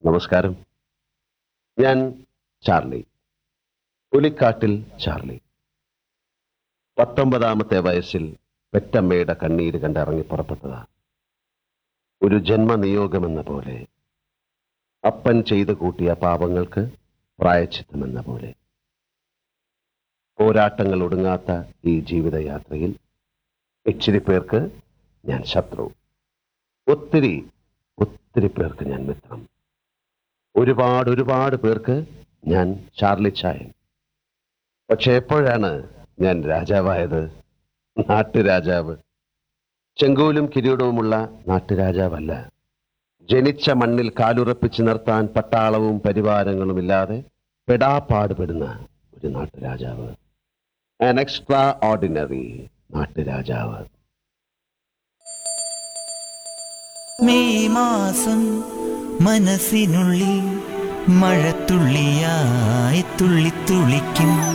നമസ്കാരം ഞാൻ Charlie പുലിക്കാട്ടിൽ Charlie പത്തൊമ്പതാമത്തെ വയസ്സിൽ പെറ്റമ്മയുടെ കണ്ണീര് കണ്ട് ഇറങ്ങി പുറപ്പെട്ടതാ ഒരു ജന്മനിയോഗമെന്ന പോലെ അപ്പൻ ചെയ്തു കൂട്ടിയ പാപങ്ങൾക്ക് പ്രായച്ചിത്തമെന്ന പോലെ പോരാട്ടങ്ങൾ ഒടുങ്ങാത്ത ഈ ജീവിതയാത്രയിൽ ഇച്ചിരി പേർക്ക് ഞാൻ ശത്രു ഒത്തിരി ഒത്തിരി പേർക്ക് ഞാൻ മിത്രം ഒരുപാട് ഒരുപാട് പേർക്ക് ഞാൻ ചാർലി ചായൻ പക്ഷെ എപ്പോഴാണ് ഞാൻ രാജാവായത് നാട്ടുരാജാവ് ചെങ്കോലും കിരീടവുമുള്ള നാട്ടുരാജാവല്ല ജനിച്ച മണ്ണിൽ കാലുറപ്പിച്ച് നിർത്താൻ പട്ടാളവും പരിവാരങ്ങളും ഇല്ലാതെ പെടാപ്പാടുപെടുന്ന ഒരു നാട്ടുരാജാവ് ആൻ എക്സ്ട്രാ ഓർഡിനറി നാട്ടുരാജാവ് മെയ് മാസം മനസ്സിനുള്ളിൽ മഴത്തുള്ളിയായി തുള്ളിത്തുള്ളിക്കും